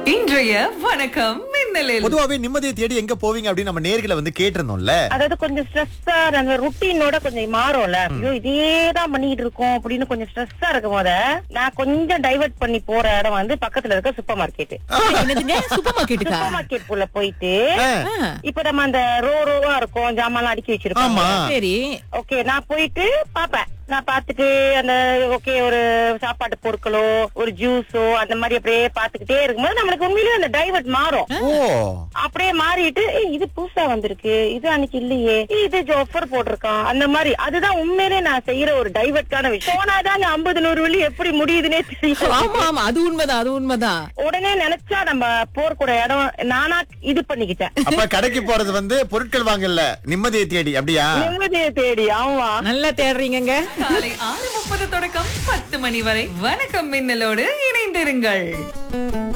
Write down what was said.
இன்றைய வணக்கம் மின்னலில் பொதுவாவே நிம்மதியை தேடி எங்க போவீங்க அப்படின்னு நம்ம நேர்களை வந்து கேட்டிருந்தோம்ல அதாவது கொஞ்சம் ஸ்ட்ரெஸ்ஸா அந்த ருட்டீனோட கொஞ்சம் மாறும்ல ஐயோ இதேதான் பண்ணிட்டு இருக்கோம் அப்படின்னு கொஞ்சம் ஸ்ட்ரெஸ்ஸா இருக்கும் போத நான் கொஞ்சம் டைவர்ட் பண்ணி போற இடம் வந்து பக்கத்துல இருக்க சூப்பர் மார்க்கெட் என்னதுங்க சூப்பர் மார்க்கெட்டுக்கா சூப்பர் மார்க்கெட் குள்ள போயிட்டு ஆ, ஆ, இப்ப நம்ம அந்த ரோ ரோவா இருக்கும் ஜாமான் அடுக்கி வச்சிருக்கோம் ஆமா சரி ஓகே நான் போயிட்டு பாப்பேன் நான் பார்த்துட்டு அந்த ஓகே ஒரு சாப்பாட்டு பொருட்களோ ஒரு ஜூஸோ அந்த மாதிரி அப்படியே பாத்துக்கிட்டே இருக்கும்போது நம்மளுக்கு உண்மையிலேயே அந்த டைவர்ட் மாறும் ஓ அப்படியே மாறிட்டு "ஏய், இது புதுசா வந்திருக்கு இது அன்னைக்கு இல்லையே ஏய், இது ஜோஃபர் போட்டிருக்கான் அந்த மாதிரி அதுதான் உண்மையிலே நான் செய்யற ஒரு டைவர்ட்கான விஷயம் போனாதாங்க ஐம்பது நூறு வழி எப்படி முடியுதுன்னே தெரியும் ஆமா ஆமா அது உண்மைதான் அது உண்மைதான் உடனே நினைச்சா நம்ம போறக்கூட இடம் நானா இது பண்ணிக்கிட்டேன் அப்ப கடைக்கு போறது வந்து பொருட்கள் வாங்கல நிம்மதியை தேடி அப்படியா நிம்மதியை தேடி ஆமா நல்லா தேடுறீங்கங்க காலை ஆறு முப்பது தொடக்கம் பத்து மணி வரை வணக்கம் மின்னலோடு இணைந்திருங்கள்